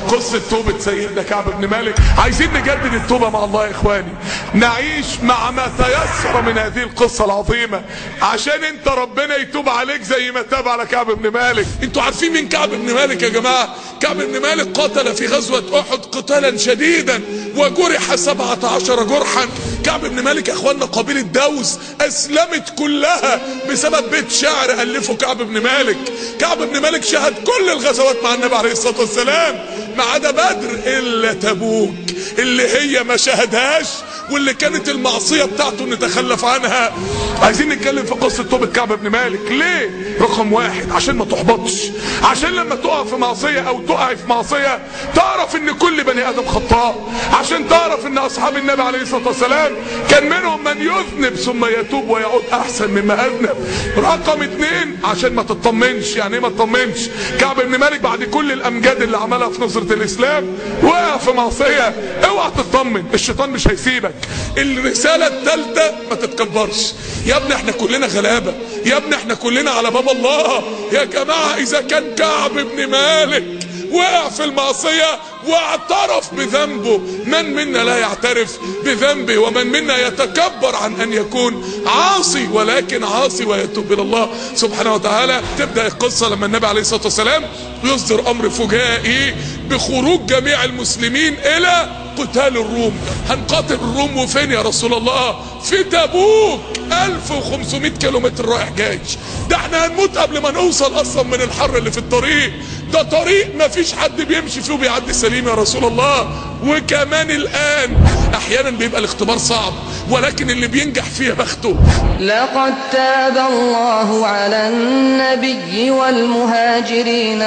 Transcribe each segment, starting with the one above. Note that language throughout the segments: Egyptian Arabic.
قصة توبة سيدنا كعب بن مالك عايزين نجدد التوبة مع الله يا اخواني نعيش مع ما تيسر من هذه القصة العظيمة عشان انت ربنا يتوب عليك زي ما تاب على كعب بن مالك انتوا عارفين مين كعب بن مالك يا جماعة كعب بن مالك قاتل في غزوة احد قتالا شديدا وجرح سبعة عشر جرحا كعب بن مالك يا اخوانا قبيلة دوس اسلمت كلها بسبب بيت شعر الفه كعب بن مالك كعب بن مالك شهد كل الغزوات مع النبي عليه الصلاة والسلام ما عدا بدر الا تبوك اللي هي ما شهدهاش واللي كانت المعصية بتاعته نتخلف عنها عايزين نتكلم في قصة توبة كعب بن مالك ليه رقم واحد عشان ما تحبطش عشان لما تقع في معصية او تقع في معصية تعرف ان كل بني ادم خطاء عشان تعرف ان اصحاب النبي عليه الصلاة والسلام كان منهم من يذنب ثم يتوب ويعود احسن مما اذنب رقم اتنين عشان ما تطمنش يعني ايه ما تطمنش كعب بن مالك بعد كل الامجاد اللي عملها في نصرة الاسلام وقع في معصية اوعى تطمن الشيطان مش هيسيبك الرسالة الثالثة ما تتكبرش يا ابني احنا كلنا غلابة يا ابني احنا كلنا على باب الله يا جماعة اذا كان كعب بن مالك وقع في المعصية واعترف بذنبه من منا لا يعترف بذنبه ومن منا يتكبر عن ان يكون عاصي ولكن عاصي ويتوب الى الله سبحانه وتعالى تبدأ القصة لما النبي عليه الصلاة والسلام يصدر امر فجائي بخروج جميع المسلمين الى قتال الروم هنقاتل الروم وفين يا رسول الله في تبوك 1500 كيلومتر رايح جاي ده احنا هنموت قبل ما نوصل اصلا من الحر اللي في الطريق ده طريق ما فيش حد بيمشي فيه وبيعدي سليم يا رسول الله وكمان الان احيانا بيبقى الاختبار صعب ولكن اللي بينجح فيه بخته لقد تاب الله على النبي والمهاجرين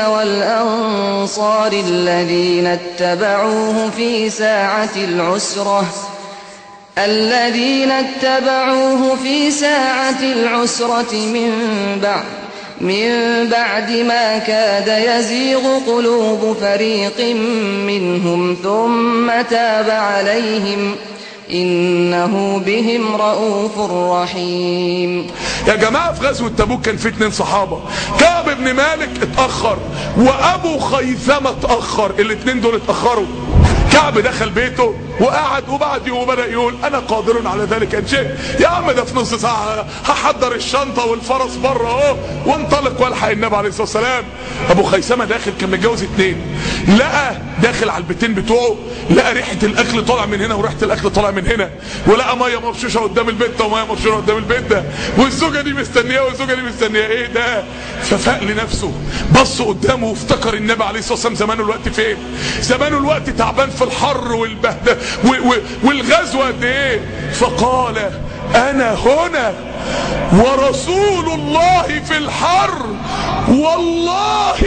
والأنصار الذين اتبعوه في ساعة العسرة الذين اتبعوه في ساعة العسرة من بعد من بعد ما كاد يزيغ قلوب فريق منهم ثم تاب عليهم إنه بهم رؤوف رحيم يا جماعة في غزوة تبوك كان في اتنين صحابة كعب بن مالك اتأخر وابو خيثمة اتأخر الاتنين دول اتأخروا كعب دخل بيته وقعد وبعد يوم بدأ يقول انا قادر على ذلك ان شئت يا عم ده في نص ساعة هحضر الشنطة والفرس بره اهو وانطلق والحق النبي عليه الصلاة والسلام ابو خيثمة داخل كان متجوز اتنين لقى داخل على البيتين بتوعه لقى ريحة الاكل طالع من هنا وريحة الاكل طالع من هنا ولقى مية مرشوشة قدام البيت ده ومية مرشوشة قدام البيت ده والزوجة دي مستنياه والزوجة دي مستنياه ايه ده ففاق لنفسه بص قدامه وافتكر النبي عليه الصلاة والسلام زمانه الوقت فين زمانه الوقت تعبان في الحر والبهدة والغزوة قد ايه فقال انا هنا ورسول الله في الحر والله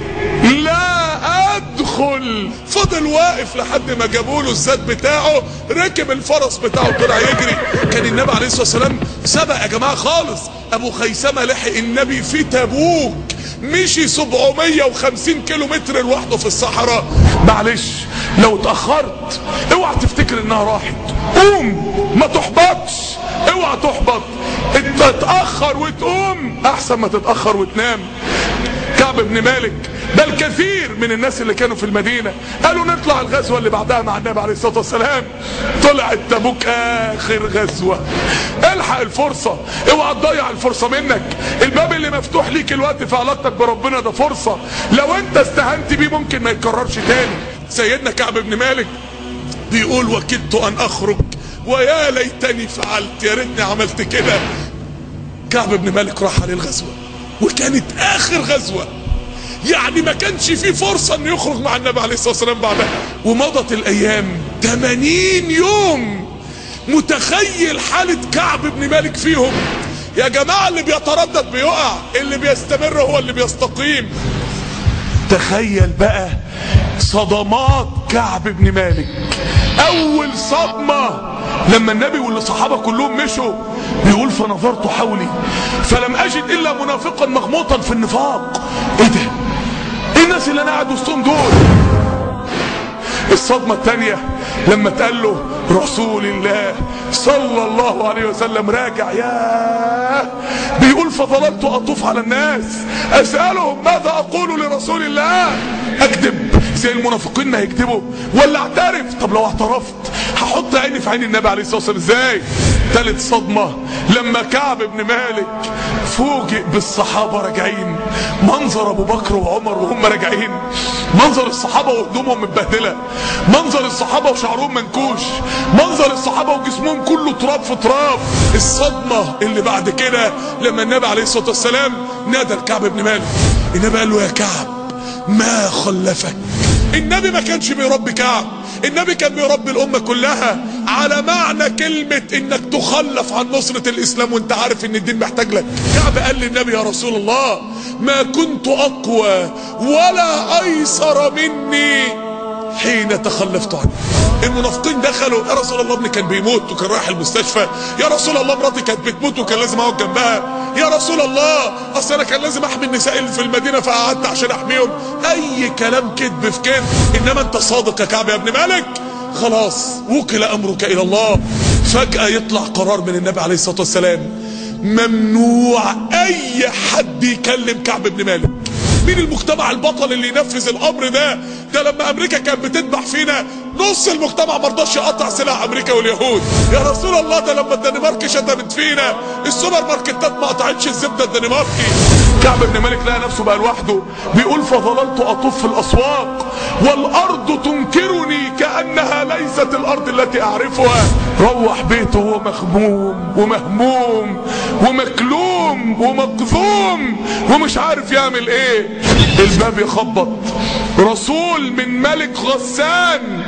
لا ادخل فضل واقف لحد ما جابوا له الزاد بتاعه ركب الفرس بتاعه طلع يجري كان النبي عليه الصلاه والسلام سبق يا جماعه خالص ابو خيثمه لحق النبي في تبوك مشي 750 كيلو متر لوحده في الصحراء معلش لو اتاخرت اوعى تفتكر انها راحت قوم ما تحبطش اوعى تحبط انت تتاخر وتقوم احسن ما تتاخر وتنام كعب بن مالك بل كثير من الناس اللي كانوا في المدينة قالوا نطلع الغزوة اللي بعدها مع النبي عليه الصلاة والسلام طلعت تبوك اخر غزوة الحق الفرصة اوعى تضيع الفرصة منك الباب اللي مفتوح ليك الوقت في علاقتك بربنا ده فرصة لو انت استهنت بيه ممكن ما يتكررش تاني سيدنا كعب بن مالك بيقول وكدت ان اخرج ويا ليتني فعلت يا ريتني عملت كده كعب بن مالك راح عليه الغزوة وكانت اخر غزوة يعني ما كانش فيه فرصة انه يخرج مع النبي عليه الصلاة والسلام بعدها ومضت الايام 80 يوم متخيل حالة كعب بن مالك فيهم يا جماعة اللي بيتردد بيقع اللي بيستمر هو اللي بيستقيم تخيل بقى صدمات كعب بن مالك اول صدمة لما النبي والصحابة كلهم مشوا بيقول فنظرت حولي فلم اجد الا منافقا مغموطا في النفاق ايه ده ايه الناس اللي انا قاعد وسطهم دول الصدمة التانية لما تقال له رسول الله صلى الله عليه وسلم راجع يا بيقول فظللت اطوف على الناس اسألهم ماذا اقول لرسول الله اكذب زي المنافقين هيكذبوا ولا اعترف طب لو اعترفت هحط عيني في عين النبي عليه الصلاه والسلام ازاي تالت صدمه لما كعب بن مالك فوجئ بالصحابه راجعين منظر ابو بكر وعمر وهم راجعين منظر الصحابه وهدومهم متبهدله منظر الصحابه وشعرهم منكوش منظر الصحابه وجسمهم كله تراب في تراب الصدمه اللي بعد كده لما النبي عليه الصلاه والسلام نادى الكعب بن مالك النبي قال له يا كعب ما خلفك النبي ما كانش بيربي كعب النبي كان بيربي الأمة كلها على معنى كلمة انك تخلف عن نصرة الإسلام وانت عارف ان الدين محتاج لك كعب قال للنبي يا رسول الله ما كنت أقوى ولا أيسر مني حين تخلفت عنه المنافقين دخلوا يا رسول الله ابني كان بيموت وكان رايح المستشفى يا رسول الله مراتي كانت بتموت وكان لازم اقعد جنبها يا رسول الله اصل انا كان لازم احمي النساء اللي في المدينه فقعدت عشان احميهم اي كلام كذب في كذب انما انت صادق يا كعب يا ابن مالك خلاص وكل امرك الى الله فجاه يطلع قرار من النبي عليه الصلاه والسلام ممنوع اي حد يكلم كعب بن مالك مين المجتمع البطل اللي ينفذ الامر ده ده لما امريكا كانت بتذبح فينا نص المجتمع ما رضاش يقطع سلاح امريكا واليهود يا رسول الله ده لما الدنمارك شتمت فينا السوبر ماركتات ما قطعتش الزبده الدنماركي كعب بن مالك لقى نفسه بقى لوحده بيقول فظللت اطوف في الاسواق والارض تنكرني كانها ليست الارض التي اعرفها روح بيته وهو مخموم ومهموم ومكلوم ومقذوم ومش عارف يعمل ايه الباب يخبط رسول من ملك غسان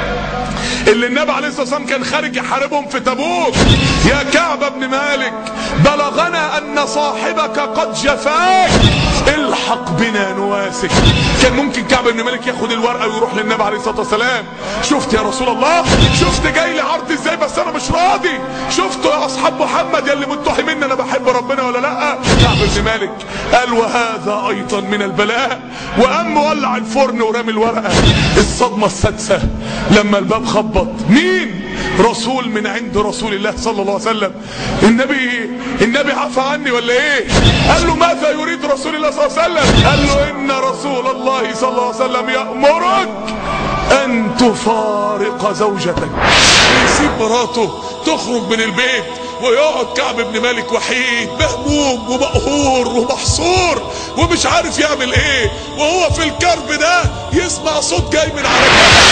اللي النبي عليه الصلاه والسلام كان خارج يحاربهم في تبوك يا كعب بن مالك بلغنا ان صاحبك قد جفاك الحق بنا نواسك كان ممكن كعب بن مالك ياخد الورقه ويروح للنبي عليه الصلاه والسلام شفت يا رسول الله شفت جاي لي عرض ازاي بس انا مش راضي شفتوا يا اصحاب محمد يا اللي متهمين انا بحب ربنا ولا لا كعب بن مالك قال وهذا ايضا من البلاء وقام مولع الفرن ورامي الورقه الصدمه السادسه لما الباب خبط مين رسول من عند رسول الله صلى الله عليه وسلم النبي النبي عفى عني ولا ايه قال له ماذا يريد رسول الله صلى الله عليه وسلم قال له ان رسول الله صلى الله عليه وسلم يأمرك ان تفارق زوجتك يسيب مراته تخرج من البيت ويقعد كعب بن مالك وحيد مهموم ومقهور ومحصور ومش عارف يعمل ايه وهو في الكرب ده يسمع صوت جاي من على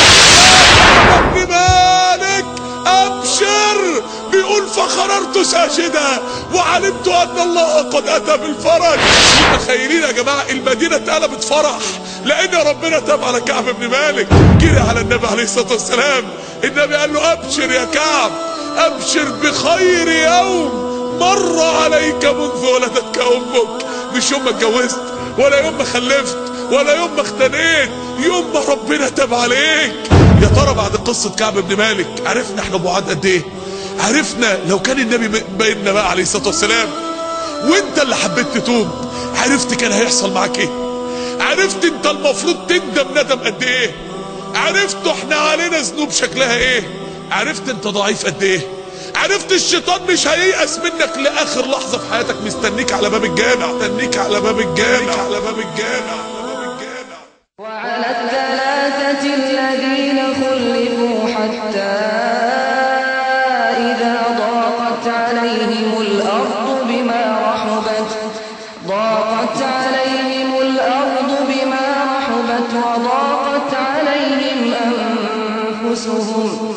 جنب ابن مالك ابشر بيقول فخررت ساجدا وعلمت ان الله قد اتى بالفرج متخيلين يا جماعه المدينه اتقلبت فرح لان ربنا تاب على كعب بن مالك جري على النبي عليه الصلاه والسلام النبي قال له ابشر يا كعب ابشر بخير يوم مر عليك منذ ولدتك امك مش يوم ما اتجوزت ولا يوم ما خلفت ولا يوم ما اختنيت يوم ما ربنا تاب عليك يا ترى بعد قصة كعب بن مالك عرفنا احنا بعاد قد ايه عرفنا لو كان النبي بيننا بقى عليه الصلاة والسلام وانت اللي حبيت تتوب عرفت كان هيحصل معاك ايه عرفت انت المفروض تندم ندم قد ايه عرفت احنا علينا ذنوب شكلها ايه عرفت انت ضعيف قد ايه عرفت الشيطان مش هييأس منك لاخر لحظة في حياتك مستنيك على باب الجامع مستنيك على باب الجامع على باب الجامع على باب الجامع وعلى الثلاثة الذين خلفوا حتى إذا ضاقت عليهم الأرض بما رحبت ضاقت عليهم الأرض بما رحبت وضاقت عليهم أنفسهم